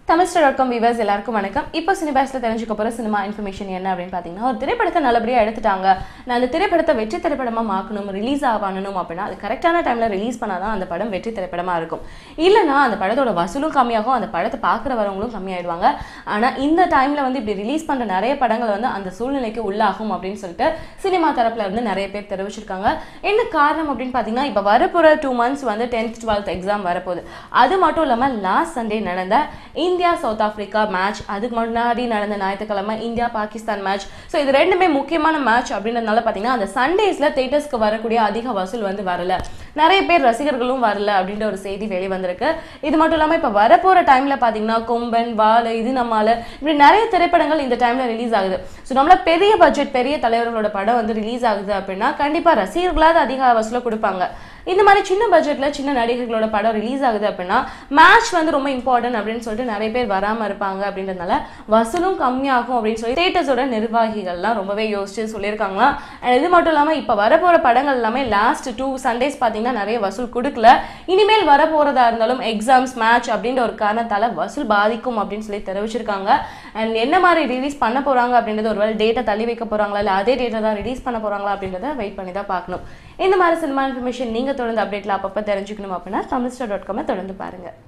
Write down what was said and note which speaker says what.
Speaker 1: Tamilster dot com viewers எல்லாருக்கும் வணக்கம் இப்போ சினிபாஸில் தெரிஞ்சுக்க போகிற சினிமா இன்ஃபர்மேஷன் என்ன அப்படின்னு பார்த்தீங்கன்னா ஒரு திரைப்படத்தை நல்லபடியாக எடுத்துட்டாங்க நான் அந்த திரைப்படத்தை வெற்றி திரைப்படமாக மாற்றணும் ரிலீஸ் பண்ணணும் அப்படின்னா அது கரெக்டான டைமில் ரிலீஸ் பண்ணால் தான் அந்த படம் வெற்றி திரைப்படமாக இருக்கும் இல்லைனா அந்த படத்தோட வசூலும் கம்மியாகும் அந்த படத்தை பார்க்குறவங்களும் கம்மியாயிடுவாங்க ஆனால் இந்த டைமில் வந்து இப்படி ரிலீஸ் பண்ணுற நிறைய படங்கள் வந்து அந்த சூழ்நிலைக்கு உள்ளாகும் அப்படின்னு சொல்லிட்டு சினிமா தரப்பில் இருந்து நிறைய பேர் தெரிவிச்சிருக்காங்க என்ன காரணம் அப்படின்னு பார்த்தீங்கன்னா இப்போ வரப்போகிற டூ மந்த்ஸ் வந்து டென்த் டுவெல்த் எக்ஸாம் வரப்போகுது அது மட்டும் இல்லாமல் லாஸ்ட் சண்டே நடந்த இந்தியா சவுத் ஆஃப்ரிக்கா மேட்ச் அதுக்கு முன்னாடி நடந்த ஞாயிற்றுக்கிழமை இந்தியா பாகிஸ்தான் மேட்ச் ஸோ இது ரெண்டுமே முக்கியமான மேட்ச் அப்படின்றதுனால பார்த்தீங்கன்னா அந்த சண்டேஸில் தேட்டர்ஸ்க்கு வரக்கூடிய அதிக வசூல் வந்து வரல நிறைய பேர் ரசிகர்களும் வரல அப்படின்ற ஒரு செய்தி வெளி வந்திருக்கு இது மட்டும் இல்லாமல் இப்போ வரப்போகிற டைமில் பார்த்தீங்கன்னா கொம்பன் வாழை இது நம்மால இப்படி நிறைய திரைப்படங்கள் இந்த டைமில் ரிலீஸ் ஆகுது ஸோ நம்மள பெரிய பட்ஜெட் பெரிய தலைவர்களோட படம் வந்து ரிலீஸ் ஆகுது அப்படின்னா கண்டிப்பாக ரசிகர்களாவது அதிக வசூலை கொடுப்பாங்க இந்த மாதிரி சின்ன பட்ஜெட்டில் சின்ன நடிகர்களோட படம் ரிலீஸ் ஆகுது அப்படின்னா மேட்ச் வந்து ரொம்ப இம்பார்ட்டன்ட் அப்படின்னு சொல்லிட்டு நிறைய பேர் வராமல் இருப்பாங்க அப்படின்றதுனால வசூலும் கம்மியாகும் அப்படின்னு சொல்லி தேட்டர்ஸோட நிர்வாகிகள்லாம் ரொம்பவே யோசிச்சு சொல்லியிருக்காங்களாம் And இது மட்டும் இல்லாமல் இப்போ வரப்போகிற படங்கள் எல்லாமே லாஸ்ட் டூ சண்டேஸ் பார்த்தீங்கன்னா நிறைய வசூல் கொடுக்கல இனிமேல் வரப்போகிறதா இருந்தாலும் எக்ஸாம்ஸ் மேட்ச் அப்படின்ற ஒரு காரணத்தால் வசூல் பாதிக்கும் அப்படின்னு சொல்லி தெரிவிச்சிருக்காங்க அண்ட் என்ன மாதிரி ரிலீஸ் பண்ண போகிறாங்க அப்படின்றது ஒருவேளை டேட்டா தள்ளி வைக்க போகிறாங்களா இல்லை அதே டேட்டா தான் ரிலீஸ் பண்ண போகிறாங்களா அப்படின்றத வெயிட் பண்ணி தான் பார்க்கணும் இந்த மாதிரி சினிமா இன்ஃபர்மேஷன் நீங்கள் தொடர்ந்து அப்டேட்டில் அப்பப்போ தெரிஞ்சுக்கணும் அப்படின்னா தமிழ்ஸ்டார் டாட் காமை தொடர்ந்து பாருங்கள்